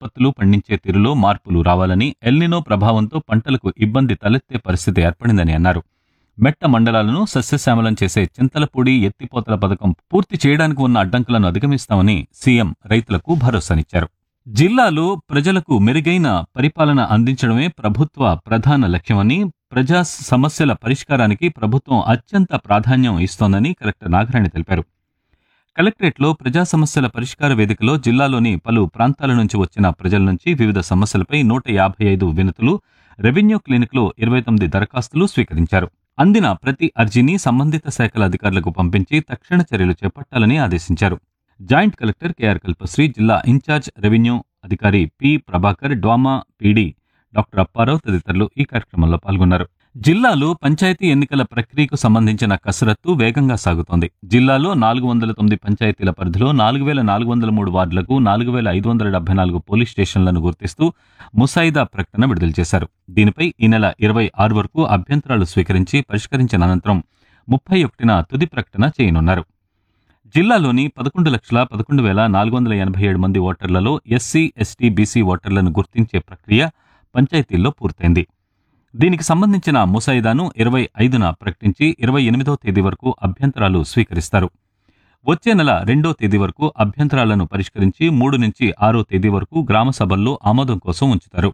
ఉత్పత్తులు పండించే తీరులో మార్పులు రావాలని ఎల్నినో ప్రభావంతో పంటలకు ఇబ్బంది తలెత్తే పరిస్థితి ఏర్పడిందని అన్నారు మెట్ట మండలాలను సస్యశ్యామలం చేసే చింతలపూడి ఎత్తిపోతల పథకం పూర్తి చేయడానికి ఉన్న అడ్డంకులను అధిగమిస్తామని సీఎం రైతులకు భరోసానిచ్చారు జిల్లాలో ప్రజలకు మెరుగైన పరిపాలన అందించడమే ప్రభుత్వ ప్రధాన లక్ష్యమని ప్రజా సమస్యల పరిష్కారానికి ప్రభుత్వం అత్యంత ప్రాధాన్యం ఇస్తోందని కలెక్టర్ నాగరాణి తెలిపారు కలెక్టరేట్లో ప్రజా సమస్యల పరిష్కార వేదికలో జిల్లాలోని పలు ప్రాంతాల నుంచి వచ్చిన ప్రజల నుంచి వివిధ సమస్యలపై నూట యాభై ఐదు వినతులు రెవెన్యూ క్లినిక్లో ఇరవై తొమ్మిది దరఖాస్తులు స్వీకరించారు అందిన ప్రతి అర్జీని సంబంధిత శాఖల అధికారులకు పంపించి తక్షణ చర్యలు చేపట్టాలని ఆదేశించారు జాయింట్ కలెక్టర్ కెఆర్ కల్పశ్రీ జిల్లా ఇన్ఛార్జ్ రెవెన్యూ అధికారి P Prabhakar DWMA PD doctor Apparao తదితరులు ఈ కార్యక్రమంలో పాల్గొన్నారు జిల్లాలో పంచాయతీ ఎన్నికల ప్రక్రియకు సంబంధించిన కసరత్తు వేగంగా సాగుతోంది జిల్లాలో నాలుగు వందల తొమ్మిది పంచాయతీల పరిధిలో నాలుగు వేల నాలుగు వందల మూడు వార్డులకు నాలుగు వేల ఐదు వందల డెబ్బై నాలుగు పోలీస్ స్టేషన్లను గుర్తిస్తూ ముసాయిదా ప్రకటన విడుదల చేశారు దీనిపై ఈ నెల ఇరవై ఆరు వరకు అభ్యంతరాలు స్వీకరించి పరిష్కరించిన అనంతరం ముప్పై ఒకటిన తుది ప్రకటన చేయనున్నారు జిల్లాలోని పదకొండు లక్షల పదకొండు వేల నాలుగు వందల ఎనభై ఏడు మంది ఓటర్లలో ఎస్సీ ఎస్టీ బీసీ ఓటర్లను గుర్తించే ప్రక్రియ పంచాయతీల్లో పూర్తయింది దీనికి సంబంధించిన ముసాయిదాను ఇరవై ఐదున ప్రకటించి ఇరవై ఎనిమిదో తేదీ వరకు అభ్యంతరాలు స్వీకరిస్తారు వచ్చే నెల రెండో తేదీ వరకు అభ్యంతరాలను పరిష్కరించి మూడు నుంచి ఆరో తేదీ వరకు గ్రామ సభల్లో ఆమోదం కోసం ఉంచుతారు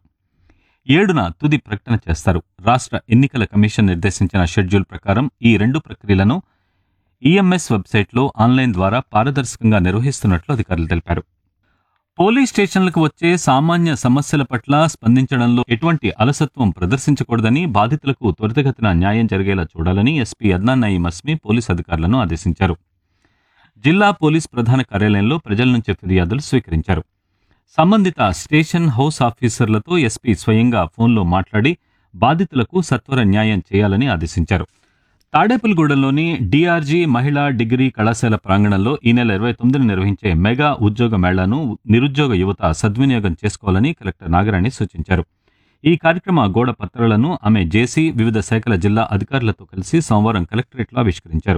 ఏడున తుది ప్రకటన చేస్తారు రాష్ట్ర ఎన్నికల కమిషన్ నిర్దేశించిన షెడ్యూల్ ప్రకారం ఈ రెండు ప్రక్రియలను ఈఎంఎస్ వెబ్సైట్లో ఆన్లైన్ ద్వారా పారదర్శకంగా నిర్వహిస్తున్నట్లు అధికారులు తెలిపారు పోలీస్ స్టేషన్లకు వచ్చే సామాన్య సమస్యల పట్ల స్పందించడంలో ఎటువంటి అలసత్వం ప్రదర్శించకూడదని బాధితులకు త్వరితగతిన న్యాయం జరిగేలా చూడాలని ఎస్పీ అద్నాన్ నయీం అస్మి పోలీస్ అధికారులను ఆదేశించారు జిల్లా పోలీస్ ప్రధాన కార్యాలయంలో ప్రజల నుంచి ఫిర్యాదులు స్వీకరించారు సంబంధిత స్టేషన్ హౌస్ ఆఫీసర్లతో ఎస్పీ స్వయంగా ఫోన్లో మాట్లాడి బాధితులకు సత్వర న్యాయం చేయాలని ఆదేశించారు తాడేపల్లిగూడెంలోని డిఆర్జీ మహిళా డిగ్రీ కళాశాల ప్రాంగణంలో ఈ నెల ఇరవై తొమ్మిదిన నిర్వహించే మెగా ఉద్యోగ మేళాను నిరుద్యోగ యువత సద్వినియోగం చేసుకోవాలని కలెక్టర్ నాగరాణి సూచించారు ఈ కార్యక్రమ గోడ పత్రాలను ఆమె జేసీ వివిధ శాఖల జిల్లా అధికారులతో కలిసి సోమవారం కలెక్టరేట్లో ఆవిష్కరించారు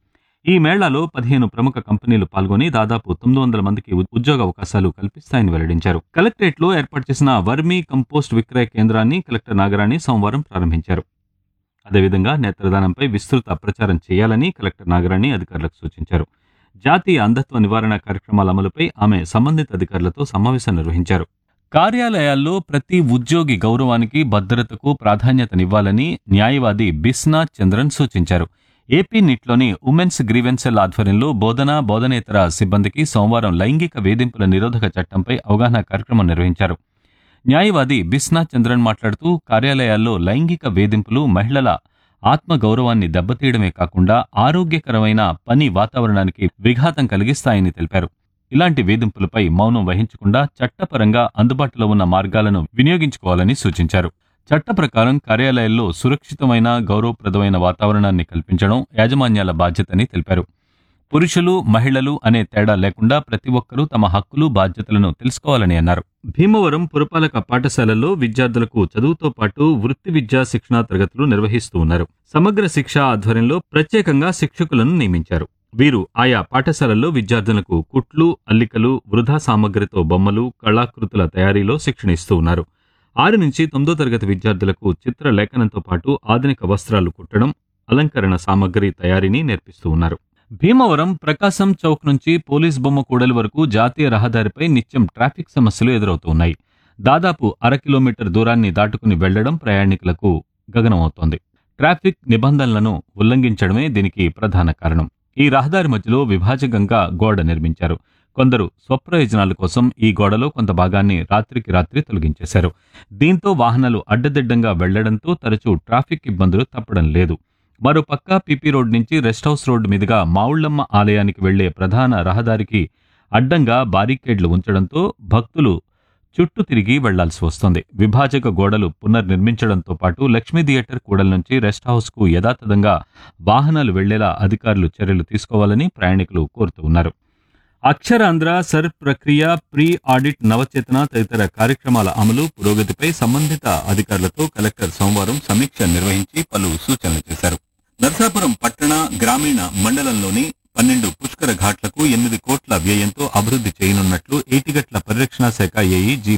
ఈ మేళాలో పదిహేను ప్రముఖ కంపెనీలు పాల్గొని దాదాపు తొమ్మిది వందల మందికి ఉ- ఉద్యోగ అవకాశాలు కల్పిస్తాయని వెల్లడించారు కలెక్టరేట్లో ఏర్పాటు చేసిన వర్మీ కంపోస్ట్ విక్రయ కేంద్రాన్ని కలెక్టర్ నాగరాణి సోమవారం ప్రారంభించారు అదేవిధంగా నేత్రదానంపై విస్తృత ప్రచారం చేయాలని కలెక్టర్ నాగరాణి అధికారులకు సూచించారు జాతీయ అంధత్వ నివారణ కార్యక్రమాల అమలుపై ఆమె సంబంధిత అధికారులతో సమావేశం నిర్వహించారు కార్యాలయాల్లో ప్రతి ఉద్యోగి గౌరవానికి భద్రతకు ప్రాధాన్యతనివ్వాలని న్యాయవాది బిస్నాథ్ చంద్రన్ సూచించారు ఏపీ నిట్లోని ఉమెన్స్ గ్రీవెన్సెల్ ఆధ్వర్యంలో బోధన బోధనేతర సిబ్బందికి సోమవారం లైంగిక వేధింపుల నిరోధక చట్టంపై అవగాహన కార్యక్రమం నిర్వహించారు న్యాయవాది బిస్నాథ్ చంద్రన్ మాట్లాడుతూ కార్యాలయాల్లో లైంగిక వేధింపులు మహిళల ఆత్మగౌరవాన్ని దెబ్బతీయడమే కాకుండా ఆరోగ్యకరమైన పని వాతావరణానికి విఘాతం కలిగిస్తాయని తెలిపారు ఇలాంటి వేధింపులపై మౌనం వహించకుండా చట్టపరంగా అందుబాటులో ఉన్న మార్గాలను వినియోగించుకోవాలని సూచించారు చట్ట ప్రకారం కార్యాలయాల్లో సురక్షితమైన గౌరవప్రదమైన వాతావరణాన్ని కల్పించడం యాజమాన్యాల బాధ్యతని తెలిపారు పురుషులు మహిళలు అనే తేడా లేకుండా ప్రతి ఒక్కరూ తమ హక్కులు బాధ్యతలను తెలుసుకోవాలని అన్నారు భీమవరం పురపాలక పాఠశాలల్లో విద్యార్థులకు చదువుతో పాటు వృత్తి విద్యా శిక్షణా తరగతులు నిర్వహిస్తూ ఉన్నారు సమగ్ర శిక్ష ఆధ్వర్యంలో ప్రత్యేకంగా శిక్షకులను నియమించారు వీరు ఆయా పాఠశాలల్లో విద్యార్థులకు కుట్లు అల్లికలు వృధా సామగ్రితో బొమ్మలు కళాకృతుల తయారీలో శిక్షణ ఇస్తూ ఉన్నారు ఆరు నుంచి తొమ్మిదో తరగతి విద్యార్థులకు చిత్ర లేఖనంతో పాటు ఆధునిక వస్త్రాలు కుట్టడం అలంకరణ సామగ్రి తయారీని నేర్పిస్తూ ఉన్నారు భీమవరం ప్రకాశం చౌక్ నుంచి పోలీస్ బొమ్మ కూడలి వరకు జాతీయ రహదారిపై నిత్యం ట్రాఫిక్ సమస్యలు ఎదురవుతున్నాయి దాదాపు అర కిలోమీటర్ దూరాన్ని దాటుకుని వెళ్లడం ప్రయాణికులకు గగనమవుతోంది ట్రాఫిక్ నిబంధనలను ఉల్లంఘించడమే దీనికి ప్రధాన కారణం ఈ రహదారి మధ్యలో విభాజకంగా గోడ నిర్మించారు కొందరు స్వప్రయోజనాల కోసం ఈ గోడలో కొంత భాగాన్ని రాత్రికి రాత్రి తొలగించేశారు దీంతో వాహనాలు అడ్డదిడ్డంగా వెళ్లడంతో తరచూ ట్రాఫిక్ ఇబ్బందులు తప్పడం లేదు మరోపక్క పిపి రోడ్ నుంచి రెస్ట్ హౌస్ రోడ్డు మీదుగా మావుళ్ళమ్మ ఆలయానికి వెళ్లే ప్రధాన రహదారికి అడ్డంగా బారికేడ్లు ఉంచడంతో భక్తులు చుట్టూ తిరిగి వెళ్లాల్సి వస్తోంది విభాజక గోడలు పునర్నిర్మించడంతో పాటు లక్ష్మీ థియేటర్ కూడల నుంచి రెస్ట్ హౌస్ కు యథాతథంగా వాహనాలు వెళ్లేలా అధికారులు చర్యలు తీసుకోవాలని ప్రయాణికులు కోరుతూ ఉన్నారు అక్షరాంధ్ర సర్ ప్రక్రియ ప్రీ ఆడిట్ నవచేతన తదితర కార్యక్రమాల అమలు పురోగతిపై సంబంధిత అధికారులతో కలెక్టర్ సోమవారం సమీక్ష నిర్వహించి పలు సూచనలు చేశారు నర్సాపురం పట్టణ గ్రామీణ మండలంలోని పన్నెండు పుష్కర ఘాట్లకు ఎనిమిది కోట్ల వ్యయంతో అభివృద్ధి చేయనున్నట్లు ఏటిగట్ల పరిరక్షణ శాఖ ఏఈ జి